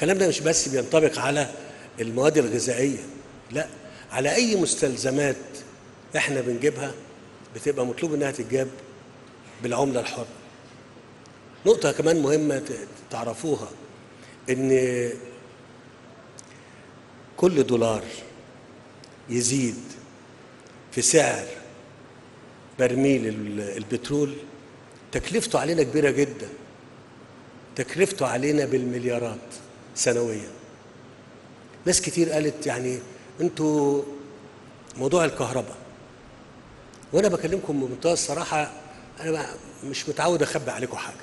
الكلام ده مش بس بينطبق على المواد الغذائيه لا على اي مستلزمات احنا بنجيبها بتبقى مطلوب انها تتجاب بالعمله الحره نقطه كمان مهمه ت- تعرفوها ان كل دولار يزيد في سعر برميل ال- البترول تكلفته علينا كبيره جدا تكلفته علينا بالمليارات سنويا ناس كتير قالت يعني انتوا موضوع الكهرباء وانا بكلمكم بمنتهى الصراحه انا ما- مش متعود اخبي عليكم حاجه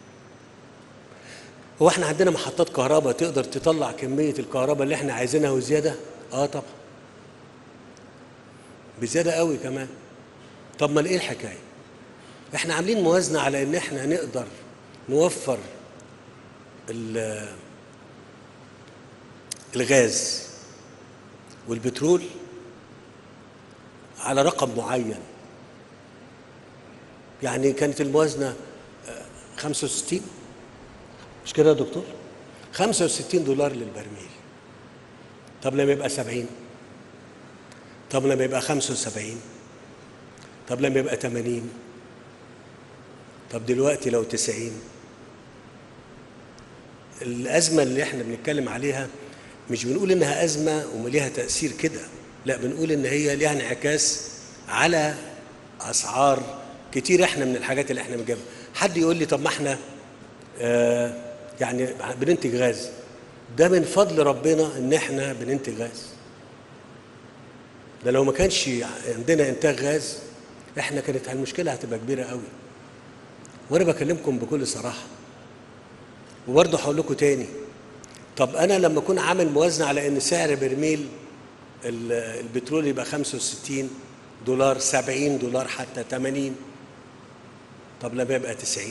هو احنا عندنا محطات كهرباء تقدر تطلع كميه الكهرباء اللي احنا عايزينها وزياده اه طبعا بزياده قوي كمان طب ما ايه الحكايه احنا عاملين موازنه على ان احنا نقدر نوفر ال- الغاز والبترول على رقم معين يعني كانت الموازنه آه، 65 مش كده يا دكتور 65 دولار للبرميل طب لما يبقى 70 طب لما يبقى 75 طب لما يبقى 80 طب دلوقتي لو 90 الأزمة اللي احنا بنتكلم عليها مش بنقول إنها أزمة وليها تأثير كده لا بنقول إن هي ليها انعكاس على أسعار كتير احنا من الحاجات اللي احنا بنجيبها حد يقول لي طب ما احنا آه يعني بننتج غاز ده من فضل ربنا ان احنا بننتج غاز ده لو ما كانش عندنا انتاج غاز احنا كانت المشكله هتبقى كبيره قوي وانا بكلمكم بكل صراحه وبرضه هقول لكم تاني طب انا لما اكون عامل موازنه على ان سعر برميل ال- البترول يبقى 65 دولار 70 دولار حتى 80 طب لما يبقى 90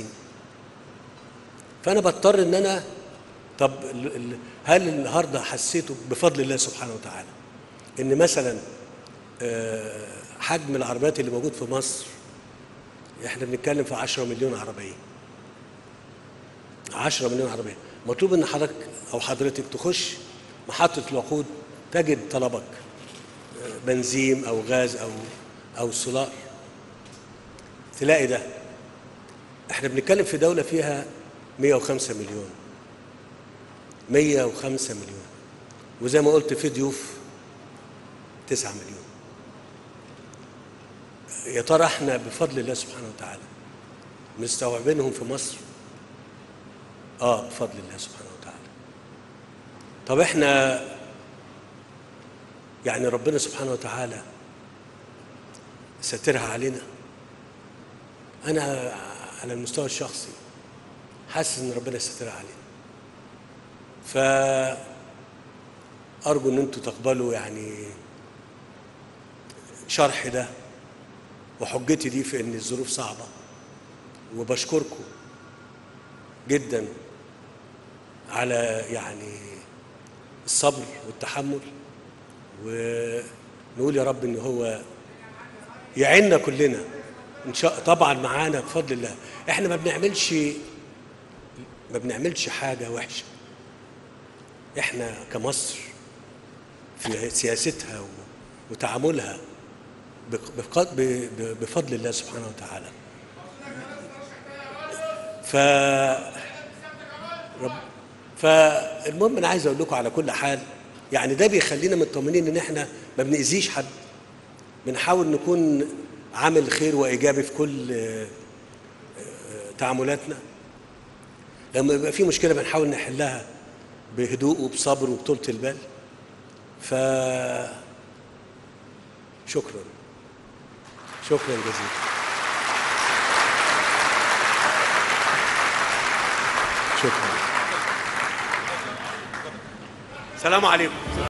فانا بضطر ان انا طب ال- ال- هل النهارده حسيته بفضل الله سبحانه وتعالى ان مثلا آه، حجم العربيات اللي موجود في مصر احنا بنتكلم في 10 مليون عربيه 10 مليون عربيه مطلوب ان حضرتك او حضرتك تخش محطه الوقود تجد طلبك آه، بنزين او غاز او او سولار تلاقي ده احنا بنتكلم في دوله فيها 105 مليون 105 مليون وزي ما قلت في ضيوف 9 مليون يا ترى احنا بفضل الله سبحانه وتعالى مستوعبينهم في مصر اه بفضل الله سبحانه وتعالى طب احنا يعني ربنا سبحانه وتعالى سترها علينا انا على المستوى الشخصي حاسس ان ربنا سترها علينا ف ارجو ان انتوا تقبلوا يعني شرح ده وحجتي دي في ان الظروف صعبه وبشكركم جدا على يعني الصبر والتحمل ونقول يا رب ان هو يعيننا كلنا ان شاء طبعا معانا بفضل الله احنا ما بنعملش ما بنعملش حاجه وحشه احنا كمصر في سياستها و- وتعاملها بق- بق- ب- ب- بفضل الله سبحانه وتعالى ف رب فالمهم انا عايز اقول لكم على كل حال يعني ده بيخلينا مطمنين ان احنا ما بنأذيش حد بنحاول نكون عامل خير وايجابي في كل آه، آه، تعاملاتنا لما يبقى في مشكله بنحاول نحلها بهدوء وبصبر وبطولة البال ف شكرا شكرا جزيلا شكرا السلام عليكم